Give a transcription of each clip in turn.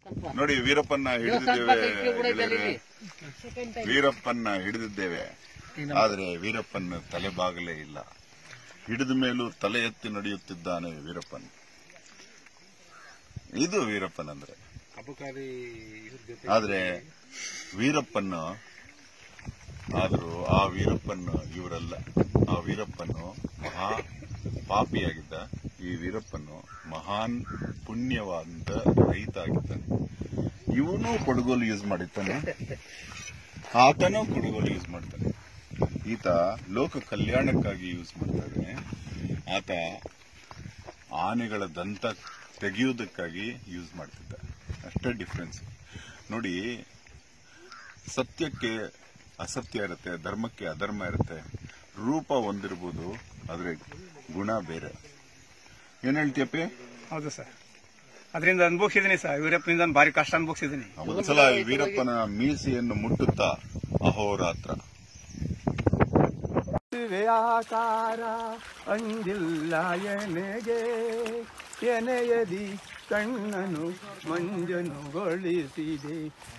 ನೋಡಿ ವೀರಪ್ಪನ್ನ ಹಿಡಿದಿದ್ದೇವೆ ಗೆಳೆಯರೇ. ವೀರಪ್ಪನ್ನ ಹಿಡಿದಿದ್ದೇವೆ ಆದ್ರೆ ವೀರಪ್ಪನ ತಲೆಬಾಗಲೇ ಇಲ್ಲ ಹಿಡಿದ ಮೇಲೂ ತಲೆ ಎತ್ತಿ ನಡೆಯುತ್ತಿದ್ದಾನೆ ವೀರಪ್ಪನ್ ಇದು ವೀರಪ್ಪನ್ ಅಂದ್ರೆ ಆದ್ರೆ ವೀರಪ್ಪನ್ನು ಆದರೂ ಆ ವೀರಪ್ಪನ್ನು ಇವರಲ್ಲ ಆ ವೀರಪ್ಪನ್ನು ಮಹಾ ಪಾಪಿಯಾಗಿದ್ದ ಈ ವೀರಪ್ಪನು ಮಹಾನ್ ಪುಣ್ಯವಾದ ರೈತ ಆಗಿದ್ದಾನೆ ಇವನು ಕೊಡಗೋಲು ಯೂಸ್ ಮಾಡಿರ್ತಾನೆ ಆತನೂ ಕೊಡಗೋಲು ಯೂಸ್ ಮಾಡ್ತಾನೆ ಈತ ಲೋಕ ಕಲ್ಯಾಣಕ್ಕಾಗಿ ಯೂಸ್ ಮಾಡ್ತಾ ಇದ್ದಾನೆ ಆತ ಆನೆಗಳ ದಂತ ತೆಗೆಯುವುದಕ್ಕಾಗಿ ಯೂಸ್ ಮಾಡ್ತಿದ್ದ ಅಷ್ಟೇ ಡಿಫ್ರೆನ್ಸ್ ನೋಡಿ ಸತ್ಯಕ್ಕೆ ಅಸತ್ಯ ಇರುತ್ತೆ ಧರ್ಮಕ್ಕೆ ಅಧರ್ಮ ಇರುತ್ತೆ ರೂಪ ಒಂದಿರ್ಬೋದು ಆದ್ರೆ ಗುಣ ಬೇರೆ ಏನ್ ಹೇಳ್ತೀಯಪ್ಪಿ ಹೌದು ಸರ್ ಅದರಿಂದ ಅನುಭವಿಸಿದ್ದೀನಿ ಸರ್ ವೀರಪ್ಪನಿಂದ ನಾನ್ ಭಾರಿ ಕಷ್ಟ ಅನುಭವಿಸಿದ್ದೀನಿ ಒಂದ್ಸಲ ಈ ವೀರಪ್ಪನ ಮೀಸೆಯನ್ನು ಮುಟ್ಟುತ್ತಾ ಅಹೋರಾತ್ರ ಆಕಾರ ಅಂದಿಲ್ಲ ಎನೆಗೆ ಎನೆಯದಿ ಕಣ್ಣನು ಮಂಜನುಗೊಳಿಸಿದೆ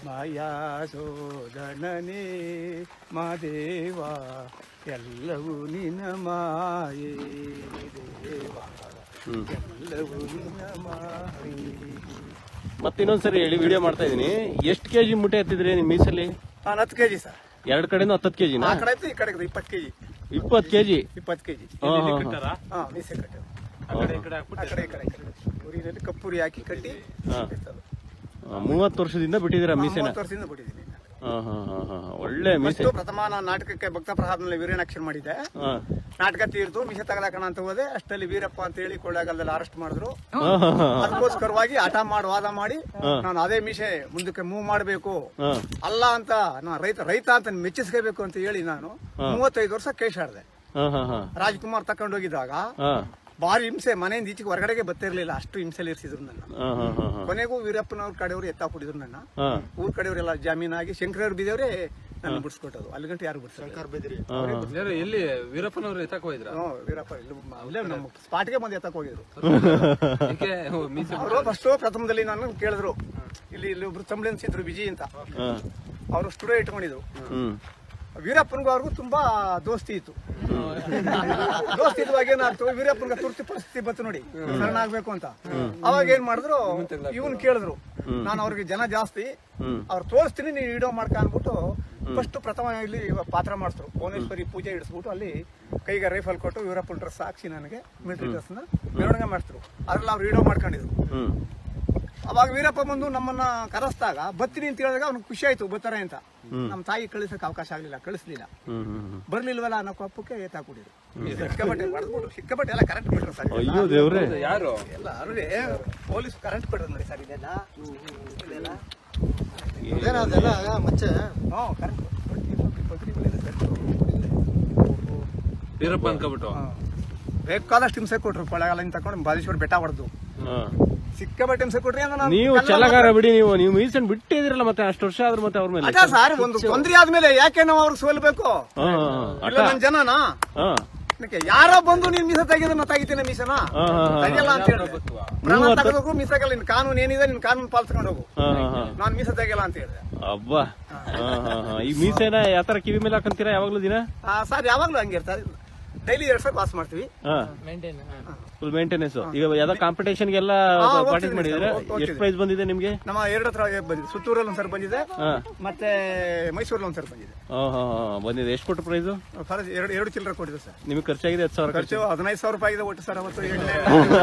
ಮಾಯಾಸೋದನನೇ ಮಾದೇವ ಎಲ್ಲವೂ ನಿನ ಮಾಯೇ ದೇವ ಎಲ್ಲವೂ ನಿನ ಮಾಯೇ ಮತ್ತೆ ಇನ್ನೊಂದ್ಸರಿ ಹೇಳಿ ವಿಡಿಯೋ ಮಾಡ್ತಾ ಇದೀನಿ ಎಷ್ಟು ಕೆಜಿ ಮುಟ್ಟೆ ಎತ್ತಿದ್ರಿ ನಿಮ್ ಮೀಸಲ್ಲಿ ನಾನು ಹತ್ತು ಕೆಜಿ ಸರ್ ಎರಡ್ ಕಡೆನೂ ಹತ್ತತ್ತು ಕೆಜಿನ ಆ ಕಡೆ ಇತ್ತು ಈ ಕಡೆ ಇಪ್ಪತ್ತು ಕೆಜಿ ಇಪ್ಪತ್ತು ಕೆಜಿ ಇಪ್ಪತ್ತು ಕೆಜಿ ಹಾ, ಹಾ, ಹಾ. ಹಾ ಮೀಸೆ ಕಟ್ಟೆ ಆ ಕಡೆ ಈ ಕಡೆ ಆ ಕಡೆ ಈ ಕಡೆ ಈ ಕಡೆ. ಊರಿನಲ್ಲಿ ಕಪ್ಪುರಿ ಹಾಕಿ ಕಟ್ಟಿ ಹಾ. ಇರ್ತದೆ. ಮೂವತ್ತು ವರ್ಷದಿಂದ ಬಿಟ್ಟಿದ್ದೀರಾ ಮೀಸೆನ ಮೂವತ್ತು ವರ್ಷದಿಂದ ಬಿಟ್ಟಿದ್ದೀನಿ ಹಾ ಹಾ ಹಾ ಹಾ ಒಳ್ಳೆ ಮೀಸೆ ಫಸ್ಟು ಪ್ರಥಮ ನಾನು ನಾಟಕಕ್ಕೆ ಭಕ್ತ ಪ್ರಸಾದ್ನಲ್ಲಿ ವೀರನಾಕ್ಷರ ಮಾಡಿದ್ದೆ ಹಾ ನಾಟಕ ತೀರ್ತು ಮೀಸೆ ತಗಲಾಕಣ ಅಂತ ಹೋದೆ ಅಷ್ಟಲ್ಲಿ ವೀರಪ್ಪ ಅಂತ ಹೇಳಿ ಕೊಳ್ಳೇಗಾಲದಲ್ಲಿ ಅರೆಸ್ಟ್ ಮಾಡಿದ್ರು ಹಾ ಹಾ ಹಾ ಅದಕ್ಕೋಸ್ಕರವಾಗಿ ಹಠ ಮಾಡಿ ವಾದ ಮಾಡಿ ನಾನು ಅದೇ ಮೀಸೆ ಮುಂದಕ್ಕೆ ಮೂವ್ ಮಾಡಬೇಕು ಹಾ ಅಲ್ಲ ಅಂತ ನಾನು ರೈತ ರೈತ ಅಂತ ಮೆಚ್ಚಿಸ್ಕೋಬೇಕು ಅಂತ ಹೇಳಿ ನಾನು ಮೂವತ್ತೈದು ವರ್ಷ ಕೇಸ್ ಆಡಿದೆ ಹಾ ಹಾ ಹಾ ರಾಜ್ಕುಮಾರ್ ತಕೊಂಡೋಗಿದ್ದಾಗ ಹಾ ಭಾರಿ ಹಿಂಸೆ ಮನೆಯಿಂದ ಈಚೆಗೆ ಹೊರಗಡೆಗೆ ಬರ್ತಿರ್ಲಿಲ್ಲ ಅಷ್ಟು ಹಿಂಸೆಲಿ ಇರಿಸಿದ್ರು ನನ್ನ ಹಾ ಹಾ ಹಾ ಹಾ ಕೊನೆಗೂ ವೀರಪ್ಪನವ್ರ ಕಡೆಯವರು ಎತ್ತಾಕ್ಬಿಟ್ಟಿದ್ರು ನನ್ನ ಹಾ ಊರ್ ಕಡೆಯವರೆಲ್ಲ ಜಾಮೀನಾಗಿ ಶಂಕರವ್ರ ಬಿದ್ದವರೇ ನನ್ನ ಬಿಡಿಸ್ಕೊಟ್ಟದು ಅಲ್ಲಿ ಗಂಟೆ ಯಾರು ಬಿಡಿಸ್ತಾರೆ ಎಲ್ಲಿ ವೀರಪ್ಪನವ್ರು ಎತ್ತಕ್ ಹೋಗಿದ್ರ ಹ್ಞೂ ವೀರಪ್ಪ ಇಲ್ಲಿ ಅಲ್ಲೇ ನಮ್ಮ ಸ್ಪಾಟ್ಗೆ ಬಂದು ಎತ್ತಕ್ ಹೋಗಿದ್ರು ಏಕೆ ಓ, ಮೀಸೆ ಅವರು ಫಸ್ಟ್ ಪ್ರಥಮದಲ್ಲಿ ನಾನು ಕೇಳಿದ್ರು ಇಲ್ಲಿ ಇಲ್ಲಿ ಒಬ್ರು ತಮಿಳು ಅನ್ಸಿದ್ರು ವಿಜಯ್ ಅಂತ ಹಾ ಅವರು ಸ್ಟುಡಿಯೋ ಇಟ್ಕೊಂಡಿದ್ರು ಹ್ಮ್ ವೀರಪ್ಪನಿಗೂ ಅವ್ರಿಗೂ ತುಂಬಾ ದೋಸ್ತಿ ಇತ್ತು ದೋಸ್ತಿ ಇದ್ದಾಗ ಏನಾಯ್ತು ವೀರಪ್ಪನಿಗೆ ತುರ್ತು ಪರಿಸ್ಥಿತಿ ಬಂತು ನೋಡಿ ಶರಣ ಆಗ್ಬೇಕು ಅಂತ ಅವಾಗ ಏನ್ ಮಾಡಿದ್ರು ಇವನ್ ಕೇಳಿದ್ರು ನಾನು ಅವ್ರಿಗೆ ಜನ ಜಾಸ್ತಿ ಅವ್ರು ತೋರಿಸ್ತೀನಿ ನೀವು ವಿಡಿಯೋ ಮಾಡ್ಕ ಅಂದ್ಬಿಟ್ಟು ಫಸ್ಟ್ ಪ್ರಥಮ ಇಲ್ಲಿ ಪಾತ್ರ ಮಾಡಿಸ್ರು ಭುವನೇಶ್ವರಿ ಪೂಜೆ ಇಡಿಸ್ಬಿಟ್ಟು ಅಲ್ಲಿ ಕೈಗೆ ರೈಫಲ್ ಕೊಟ್ಟು ವೀರಪ್ಪನ ಡ್ರೆಸ್ ಹಾಕ್ಸಿ ನನಗೆ ಮಿಲಿಟರಿ ಡ್ರೆಸ್ ನ ಮೆರವಣಿಗೆ ಮಾಡಿಸ್ರು ಅದ್ರಲ್ಲಿ ಅವ್ರು ವಿಡಿಯೋ ಮಾಡ್ಕೊಂಡಿದ್ರು ಹ್ಮ್ ಅವಾಗ ವೀರಪ್ಪ ಬಂದು ನಮ್ಮನ್ನ ಕರೆಸ್ದಾಗ ಬತ್ತೀನಿ ಅಂತ ಹೇಳಿದಾಗ ಅವ್ನಿಗೆ ಖುಷಿ ಆಯ್ತು ಬರ್ತಾರೆ ಅಂತ ನಮ್ಮ ತಾಯಿ ಕಳಿಸಕ್ಕೆ ಅವಕಾಶ ಆಗ್ಲಿಲ್ಲ ಕಳಿಸ್ಲಿಲ್ಲ ಹ್ಮ್ ಹ್ಮ್ ಹ್ಮ್. ಬರ್ಲಿಲ್ವಲ್ಲ ಅನ್ನೋ ಕೋಪಕ್ಕೆ ಎತ್ತಾಕ್ಬಿಟ್ಟಿದ್ರು ಸಿಕ್ಕಾಪಟ್ಟೆ ಹೊಡೆದ್ಬಿಟ್ಟು ಸಿಕ್ಕಾಪಟ್ಟೆ ಎಲ್ಲ ಕರೆಂಟ್ ಬಿಟ್ರು ಸರ್ ಇದೆಲ್ಲ. ಅಯ್ಯೋ ದೇವ್ರೆ ಯಾರು ಎಲ್ಲ ಅಲ್ವೇ ಪೊಲೀಸ್ ಕರೆಂಟ್ ಬಿಟ್ರು ನೋಡಿ ಸರ್ ಇದೆಲ್ಲ ಇದೆಲ್ಲ ಹ್ಞೂ ಕರೆಂಟ್ ವೀರಪ್ಪ ಅನ್ಕೊಬಿಟ್ಟು ಬೇಕಾದಷ್ಟು ಹಿಂಸೆ ಕೊಟ್ರು ಕೊಳ್ಳೆಗಾಲ ತಕೊಂಡು ಬಾಲೇಶ್ವರ ಬೆಟ್ಟ ಹೊಡೆದು ಹಾ. ಸಿಕ್ಕಾಪಟ್ಟೆ ಹಿಂಸೆ ಕೊಟ್ರಿ ಅಂದ್ರೆ ನಾನು ನೀವು ಕನ್ನಡ ಛಲಗಾರ ಬಿಡಿ ನೀವು ನೀವು ಮೀಸನ್ ಬಿಟ್ಟಿದಿರಲ್ಲ ಮತ್ತೆ ಅಷ್ಟು ವರ್ಷ ಆದ್ರೂ ಮತ್ತೆ ಅವ್ರ ಮೇಲೆ ಅದ ಸರ್ ಒಂದು ತೊಂದ್ರೆ ಆದ್ಮೇಲೆ ಯಾಕೆ ನಾವು ಅವ್ರಿಗೆ ಸೋಲ್ಬೇಕು ಹಾ ಹಾ, ಹಾ. ಇಲ್ಲ ನನ್ ಜನನಾ ಹಾ ಅದಕ್ಕೆ ಯಾರೋ ಬಂದು ನೀನ್ ಮೀಸ ತೆಗೆದ್ರೆ ನಾ ತೆಗಿತೀನಿ ಮೀಸನ ಹಾ, ಹಾ, ಹಾ. ತೆಗಿಯಲ್ಲ ಅಂತ ಹೇಳಿದೆ ಪ್ರಾಣ ತೆಗೆದೋಗು ಮೀಸಾಗಲ್ಲ ನಿನ್ ಕಾನೂನು ಏನಿದೆ ನಿನ್ ಕಾನೂನು ಪಾಲಿಸ್ಕೊಂಡು ಹೋಗು ಹಾ ಹಾ ಹಾ ನಾನ್ ಮೀಸ ತೆಗಿಯಲ್ಲ ಅಂತ ಹೇಳಿದೆ ಅಬ್ಬಾ ಹಾ ಹಾ ಹಾ ಈ ಮೀಸೆನ ಯಾವ ತರ ಕಿವಿ ಮೇಲೆ ಹಾಕಂತೀರಾ ಯಾವಾಗ್ಲೂ ದಿನ ಆ, ಸರ್ ಯಾವಾಗ್ಲೂ ಹಂಗೆ ಇರ್ತಾರೆ ಡೈಲಿ ಎರಡ್ ಸಾವಿರ ಪಾಸ್ ಮಾಡ್ತೀವಿ ಹಾ ಫುಲ್ ಮೇಂಟೆನೆನ್ಸ್ ಈಗ ಯಾವ್ದೋ ಕಾಂಪಿಟೇಷನ್ಗೆಲ್ಲ ಹಾ, ಪಾರ್ಟಿಸ್ ಹೋಗ್ತಿದ್ದೀನಿ ಮಾಡಿದ್ರೆ ಸರ್, ಹೋಗ್ತಿದ್ದೀನಿ. ಎಷ್ಟು ಪ್ರೈಸ್ ಬಂದಿದೆ ನಿಮ್ಗೆ ನಮ್ಮ ಎರಡು ಹತ್ರ ಬಂದಿದೆ ಸುತ್ತೂರಲ್ಲಿ ಒಂದ್ಸರಿ ಬಂದಿದೆ ಹಾ ಮತ್ತೆ ಮೈಸೂರಲ್ಲಿ ಒಂದ್ಸರಿ ಬಂದಿದೆ ಹಾ ಹಾ ಹಾ ಬಂದಿದೆ ಎಷ್ಟು ಕೊಟ್ಟು ಪ್ರೈಸು ಫರ್ ಎರಡು ಎರಡು ಚಿಲ್ಲರೆ ಕೊಟ್ಟಿದೆ ಸರ್ ನಿಮಗೆ ಖರ್ಚಾಗಿದೆ ಹತ್ತು ಸಾವಿರ ಖರ್ಚು ಖರ್ಚು ಹದಿನೈದು ಸಾವಿರ ರೂಪಾಯಿ ಇದೆ ಒಟ್ಟು ಸರ್ ಅವತ್ತು ಎಣ್ಣೆ.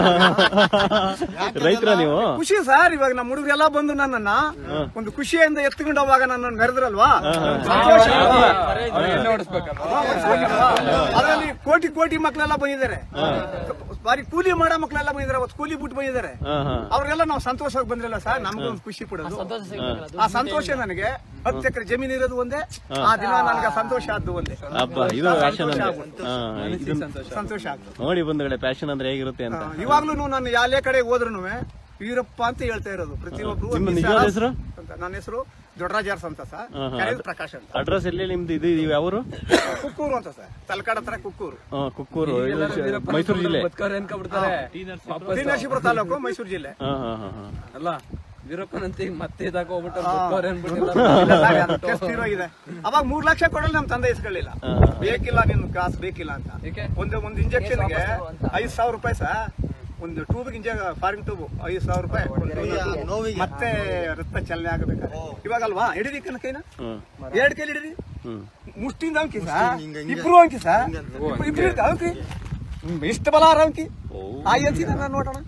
ರೈತರ ನೀವು ಖುಷಿ ಸರ್ ಇವಾಗ ನಮ್ಮ ಹುಡುಗರೆಲ್ಲ ಬಂದು ನನ್ನನ್ನ ಒಂದು ಖುಷಿಯಿಂದ ಎತ್ಕೊಂಡು ಹೋವಾಗ ನನ್ನ ಮೆರೆದ್ರಲ್ವಾ ಸಂತೋಷ ಅಲ್ವಾ? ಎಣ್ಣೆ ಹೊಡಿಸ್ಬೇಕಲ್ಲ ಅದರಲ್ಲಿ ಕೋಟಿ ಕೋಟಿ ಮಕ್ಕಳೆಲ್ಲ ಬಂದಿದ್ದಾರೆ ಬಾರಿ ಕೂಲಿ ಮಾಡೋ ಮಕ್ಕಳೆಲ್ಲ ಬಂದಿದ್ದಾರೆ ಅವತ್ತು ಕೂಲಿ ಬಿಟ್ಟು ಬಂದಿದ್ದಾರೆ ಹಾ ಹಾ ಅವ್ರಿಗೆಲ್ಲ ನಾವು ಸಂತೋಷವಾಗಿ ಬಂದ್ರಲ್ಲ ಸರ್ ನಮ್ಗೂ ಒಂದು ಖುಷಿ ಪಡೋದು ಆ ಸಂತೋಷ ನನಗೆ ಹತ್ತು ಎಕರೆ ಜಮೀನು ಇರೋದು ಒಂದೇ ಆ ದಿನ ನನಗೆ ಸಂತೋಷ ಆದ್ದು ಒಂದೇ ಹಬ್ಬ ಇದು ಫ್ಯಾಷನ್ ಅಂದ್ರೆ ಹಾ, ಇದನ್ನ ಸಂತೋಷ ಆಗ್ತದೆ ನೋಡಿ ಬಂಧುಗಳೇ ಫ್ಯಾಷನ್ ಅಂದ್ರೆ ಹೇಗಿರುತ್ತೆ ಅಂತ ಇವಾಗ್ಲೂ ನಾನು ಯಾಲೇ ಕಡೆ ಹೋದ್ರು ವೀರಪ್ಪ ಅಂತ ಹೇಳ್ತಾ ಇರೋದು ಪ್ರತಿಯೊಬ್ರು ನಿಮ್ಮ ಒಂದ್ ನಿಜವಾದ ದಿವ್ಸ ಹೆಸರು? ಅಂತ. ನನ್ನ ಹೆಸರು ದೊಡ್ಡರಾಜಾರ್ಸ್ ಅಂತ ಸರ್ ಹಾ, ಹಾ. ಕರೆಯೋದು ಪ್ರಕಾಶ್ ಅಂತ ಅಡ್ರೆಸ್ ಎಲ್ಲಿ ನಿಮ್ದು ಇದು ಇದು ಯಾವರು ಕುಕ್ಕೂರು ಅಂತ ಸರ್ ತಲಕಾಡ್ ಹತ್ರ ಕುಕ್ಕೂರು ಹಾ, ಕುಕ್ಕೂರು ಇದು ಮೈಸೂರು ಜಿಲ್ಲೆ ಬದುಕವ್ರೆ ಅನ್ಕೊಬಿಡ್ತಾರೆ ಟಿ ನರಸೀಪುರ ತಾಲೂಕು ಮೈಸೂರು ಜಿಲ್ಲೆ ಹಾ ಹಾ ಹಾ ಹಾ ಅಲ್ಲ ವೀರಪ್ಪನಂತ ಈಗ ಮತ್ತೆ ಇದಾಕ ಹೋಗ್ಬಿಟ್ಟು ಬುಕ್ಕವ್ರೆ ಅನ್ಬಿಟ್ಟಿಲ್ಲ ಇಲ್ಲ ಸಾರಿ, ಅದು test ಇರೋಗಿದೆ. ಅವಾಗ ಮೂರ್ ಲಕ್ಷ ಕೊಡಲ್ಲ ನಮ್ ತಂದೆ ಇಸ್ಕೊಳ್ಳಿಲ್ಲ ಬೇಕಿಲ್ಲ ನಿನ್ ಕಾಸು ಬೇಕಿಲ್ಲ ಅಂತ ಏಕೆ? ಒಂದು ಒಂದು ಇಂಜೆಕ್ಷನ್ಗೆ ಐದ್ ಸಾವಿರ ರೂಪಾಯಿ ಸಹ ಒಂದು ಟ್ಯೂಬ್ ಇಂಜೆಕ್ಷನ್ ಫಾರಿನ್ ಟ್ಯೂಬ್ ಐದ್ ಸಾವಿರ ರೂಪಾಯಿ ಒಂದು tube. ಮತ್ತೆ ರಕ್ತ ಚಲನೆ ಆಗಬೇಕಾದ್ರೆ ಇವಾಗ ಅಲ್ವಾ ಹಿಡಿದಿ ಕಣ ಕೈನ ಹ್ಮ್ ಎರಡ್ ಕೈಲಿ ಹಿಡಿದಿ ಹ್ಮ್ ಮುಷ್ಟಿಂದ ಅಂಕಿ ಸಹ ಇಬ್ರು ಅಂಕಿ ಸಹ ಇಬ್ರು ಹಿಡ್ದ ಅಂಕಿ ಹ್ಮ್, ಎಷ್ಟು ಬಲ ಅರ ಅಂಕಿ ಓ ಆಯ್ ಅಂತಿದ ನಾನು ನೋಡೋಣ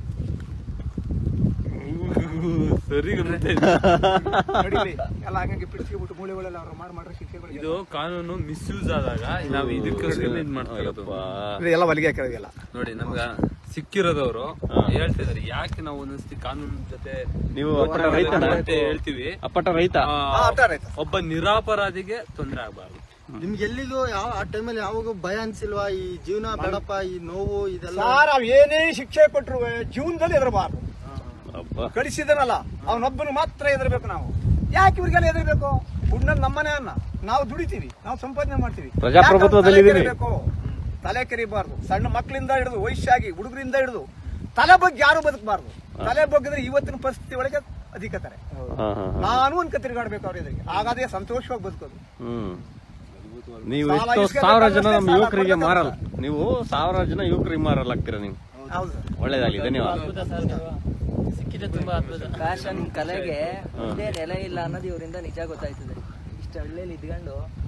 ಸರಿ ಗೊತ್ತೈತೆ. ನಡೀಲಿ ಎಲ್ಲ ಹಂಗೆ ಬಿಡಿಸ್ಬಿಟ್ಟು ಮೂಳೆಗಳೆಲ್ಲ ಅವ್ರು ಮಾಡಿ ಮಾಡ್ರೆ ಶಿಕ್ಷೆಗಳು ಇದು ಕಾನೂನು ಮಿಸ್ಯೂಸ್ ಆದಾಗ ನಾವು ಇದಕ್ಕೋಸ್ಕರ ಇದ್ ಮಾಡ್ತಾ ಇರೋದು ಅಪ್ಪ. ಎಲ್ಲ ಹೊಲಿಗೆ ಹಾಕಿರೋದಿಲ್ಲ ನೋಡಿ ನಮ್ಗ ಸಿಕ್ಕಿರೋದವ್ರು ಹೇಳ್ತಾ ಇದಾರೆ ಯಾಕೆ ನಾವು ಒಂದೊಂದ್ಸತಿ ಕಾನೂನು ಜೊತೆ ನೀವು ಅಪ್ಪಟ ಹೋರಾಟ ರೈತನ ಅಂತ ಹೇಳ್ತೀವಿ ಅಪ್ಪಟ ರೈತ ಆ, ಹಾ, ಅರ್ಥ ಆಯ್ತು ಒಬ್ಬ ನಿರಾಪರಾಧಿಗೆ ತೊಂದರೆ ಆಗಬಾರ್ದು ನಿಮ್ಗೆ ಎಲ್ಲಿಗೂ ಯಾವ ಆ ಟೈಮಲ್ಲಿ ಯಾವಾಗ ಭಯ ಅನ್ಸಿಲ್ವಾ ಈ ಜೀವನ ಬೇಡಪ್ಪ ಈ ನೋವು ಇದೆಲ್ಲ ಸಾರ್ ಅವ್ ಏನೇ ಶಿಕ್ಷೆ ಕೊಟ್ಟರು ಜೀವನದಲ್ಲಿ ಎದರಬಾರ್ದು ಅಪ್ಪ ಕಳಿಸಿದನಲ್ಲ ಅವನೊಬ್ಬನು ಮಾತ್ರ ಎದರ್ಬೇಕು ನಾವು ಯಾಕೆ ಇವ್ರಿಗೆಲ್ಲ ಎದರ್ಬೇಕು ಉಣ್ಣದ್ ನಮ್ಮನೆ ಅನ್ನ ನಾವು ದುಡಿತೀವಿ ನಾವು ಸಂಪಾದನೆ ಮಾಡ್ತೀವಿ ಪ್ರಜಾಪ್ರಭುತ್ವದಲ್ಲಿ ಯಾಕೆ ಅವ್ರು ತಲೆ ಇದೀವಿ. ಕೆರಿಬೇಕು? ತಲೆ ಕೆರಿಬಾರ್ದು ಸಣ್ಣ ಮಕ್ಕಳಿಂದ ಹಿಡಿದು ವಯಸ್ಸಾಗಿ ಹುಡುಗರಿಂದ ಹಿಡಿದು ತಲೆ ಬಗ್ಗೆ ಯಾರು ಬದುಕಬಾರ್ದು ತಲೆ ಬಗ್ಗಿದ್ರೆ ಇವತ್ತಿನ ಪರಿಸ್ಥಿತಿ ಒಳಗೆ ಅಧಿಕತಾರೆ ಹಾ ಹಾ ಹಾ. ನಾನು ಅನ್ಕ ತಿರುಗಾಡ್ಬೇಕು ಅವ್ರ ಎದುರಿಗೆ ಹಾಗಾದ್ರೆ ಸಂತೋಷವಾಗಿ ಬದುಕೋದು ಹ್ಮ್ ನೀವು ಸಾಲ ಎಷ್ಟೋ ಇಸ್ಕೊಂಡು ಸಾವಿರ ಜನ ಬೇಕಾದ್ರೆ ನಮ್ಮ ಸಾಲ ಯುವಕರಿಗೆ ಕೊಡ್ಬೇಕು ಮಾರಲ್ಲ ನೀವು ಸಾವಿರ ಜನ ಯುವಕರಿಗೆ ಮಾರಲಾಗ್ತೀರಾ ನೀವು ಹೌದು ಒಳ್ಳೇದಾಗ್ಲಿ ಧನ್ಯವಾದ ಫ್ಯಾಷನ್ ಕಲೆಗೆ ಒಂದೇ ನೆಲೆ ಇಲ್ಲ ಅನ್ನೋದು ಇವರಿಂದ ನಿಜ ಗೊತ್ತಾಯ್ತದೆ ಇಷ್ಟು ಹಳ್ಳಿಯಲ್ಲಿ ಇದ್ಕೊಂಡು